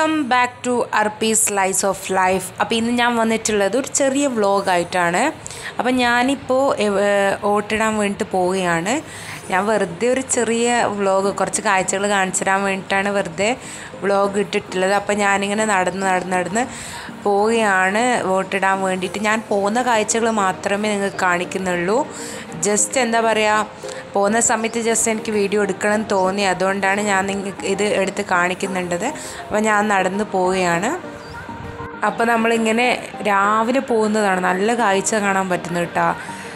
welcome back to Arpi slice of life അപ്പോൾ ഇന്ന് ഞാൻ വന്നിട്ടുള്ളത് ഒരു ചെറിയ വ്ളോഗായിട്ടാണ് അപ്പോൾ ഞാനിപ്പോൾ എവ- ഓട്ടിടാൻ വേണ്ടിയിട്ട് പോവുകയാണ് ഞാൻ വെറുതെ ഒരു ചെറിയ വ്ളോഗ് കുറച്ച് കാഴ്ചകൾ കാണിച്ചു തരാൻ വേണ്ടിയിട്ടാണ് വെറുതെ വ്ളോഗ് ഇട്ടിട്ടുള്ളത് അപ്പോൾ ഞാനിങ്ങനെ നടന്ന് നടന്ന് നടന്ന് പോവുകയാണ് വോട്ടിടാൻ വേണ്ടിയിട്ട് ഞാൻ പോകുന്ന കാഴ്ചകൾ മാത്രമേ നിങ്ങൾക്ക് കാണിക്കുന്നുള്ളൂ ജസ്റ്റ് എന്താ പറയുക പോകുന്ന സമയത്ത് ജസ്റ്റ് എനിക്ക് വീഡിയോ എടുക്കണം എന്ന് തോന്നി അതുകൊണ്ടാണ് ഞാൻ നിങ്ങൾക്ക് ഇത് എടുത്ത് കാണിക്കുന്നുണ്ടത് അപ്പോൾ ഞാൻ നടന്ന് പോവുകയാണ് അപ്പോൾ നമ്മളിങ്ങനെ രാവിലെ പോകുന്നതാണ് നല്ല കാഴ്ച കാണാൻ പറ്റുന്നത് കേട്ടോ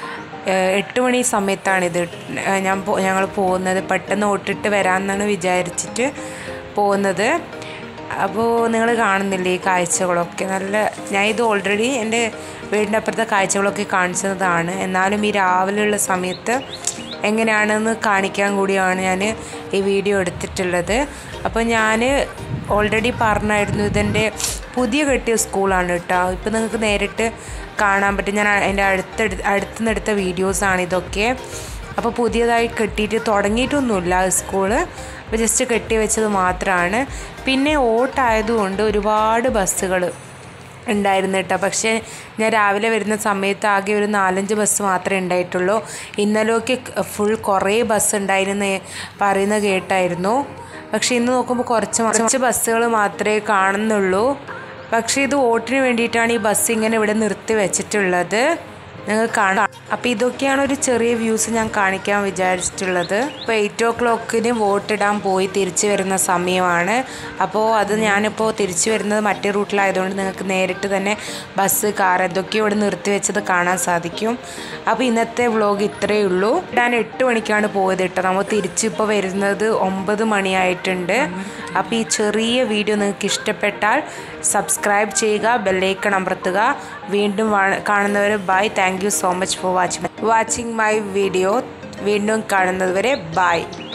ഏഹ് എട്ട് മണി സമയത്താണിത് ഏഹ് ഞാൻ പോ- ഞങ്ങൾ പോകുന്നത് പെട്ടെന്ന് ഓട്ടിട്ട് വരാമെന്നാണ് വിചാരിച്ചിട്ട് പോകുന്നത് അപ്പോൾ നിങ്ങൾ കാണുന്നില്ലേ ഈ കാഴ്ചകളൊക്കെ നല്ല ഞാൻ ഇത് ഓൾറെഡി എൻ്റെ വീടിൻ്റെ അപ്പുറത്തെ കാഴ്ചകളൊക്കെ കാണിച്ചതാണ് എന്നാലും ഈ രാവിലെയുള്ള സമയത്ത് എങ്ങനെയാണെന്ന് കാണിക്കാൻ കൂടിയാണ് ഞാൻ ഈ വീഡിയോ എടുത്തിട്ടുള്ളത് അപ്പോൾ ഞാൻ ഓൾറെഡി പറഞ്ഞായിരുന്നു ഇതെൻ്റെ പുതിയ കെട്ടിയ സ്കൂളാണ് കേട്ടോ ഇപ്പോൾ നിങ്ങൾക്ക് നേരിട്ട് കാണാൻ പറ്റും ഞാൻ എൻ്റെ അടുത്ത് അടുത്തുനിന്ന് എടുത്ത വീഡിയോസാണ് ഇതൊക്കെ അപ്പോൾ പുതിയതായി കെട്ടിയിട്ട് തുടങ്ങിയിട്ടൊന്നുമില്ല സ്കൂള് അപ്പോൾ ജസ്റ്റ് കെട്ടി വെച്ചത് മാത്രമാണ് പിന്നെ ഓട്ടായതുകൊണ്ട് ഒരുപാട് ബസ്സുകൾ ഉണ്ടായിരുന്നു കേട്ടോ പക്ഷേ ഞാൻ രാവിലെ വരുന്ന സമയത്ത് ആകെ ഒരു നാലഞ്ച് ബസ് മാത്രമേ ഉണ്ടായിട്ടുള്ളൂ ഇന്നലെയൊക്കെ ഫുൾ കുറേ ബസ് ഉണ്ടായിരുന്നു പറയുന്ന കേട്ടായിരുന്നു പക്ഷേ ഇന്ന് നോക്കുമ്പോൾ കുറച്ച് മ- കുറച്ച് ബസ്സുകൾ മാത്രമേ കാണുന്നുള്ളൂ പക്ഷേ ഇത് വോട്ടിന് വേണ്ടിയിട്ടാണ് ഈ ബസ് ഇങ്ങനെ ഇവിടെ നിർത്തി വെച്ചിട്ടുള്ളത് നിങ്ങൾക്ക് കാണാം അപ്പോൾ ഇതൊക്കെയാണ് ഒരു ചെറിയ വ്യൂസ് ഞാൻ കാണിക്കാൻ വിചാരിച്ചിട്ടുള്ളത് ഇപ്പോൾ എയ്റ്റ് ഓ ക്ലോക്കിന് വോട്ടിടാൻ പോയി തിരിച്ചു വരുന്ന സമയമാണ് അപ്പോൾ അത് ഞാനിപ്പോൾ തിരിച്ചു വരുന്നത് മറ്റേ റൂട്ടിലായതുകൊണ്ട് നിങ്ങൾക്ക് നേരിട്ട് തന്നെ ബസ് കാർ എന്തൊക്കെയോ ഇവിടെ നിർത്തി വെച്ചത് കാണാൻ സാധിക്കും അപ്പോൾ ഇന്നത്തെ വ്ളോഗ് ഇത്രയേ ഉള്ളൂ ഞാൻ എട്ട് മണിക്കാണ് പോയത് കേട്ടോ നമ്മൾ തിരിച്ചിപ്പോൾ വരുന്നത് ഒമ്പത് മണിയായിട്ടുണ്ട് അപ്പോൾ ഈ ചെറിയ വീഡിയോ നിങ്ങൾക്ക് ഇഷ്ടപ്പെട്ടാൽ സബ്സ്ക്രൈബ് ചെയ്യുക ബെല്ലൈക്കൺ അമർത്തുക വീണ്ടും വാ- കാണുന്നവരെ bye thank you so much for watching watching my video വീണ്ടും കാണുന്നതുവരെ ബൈ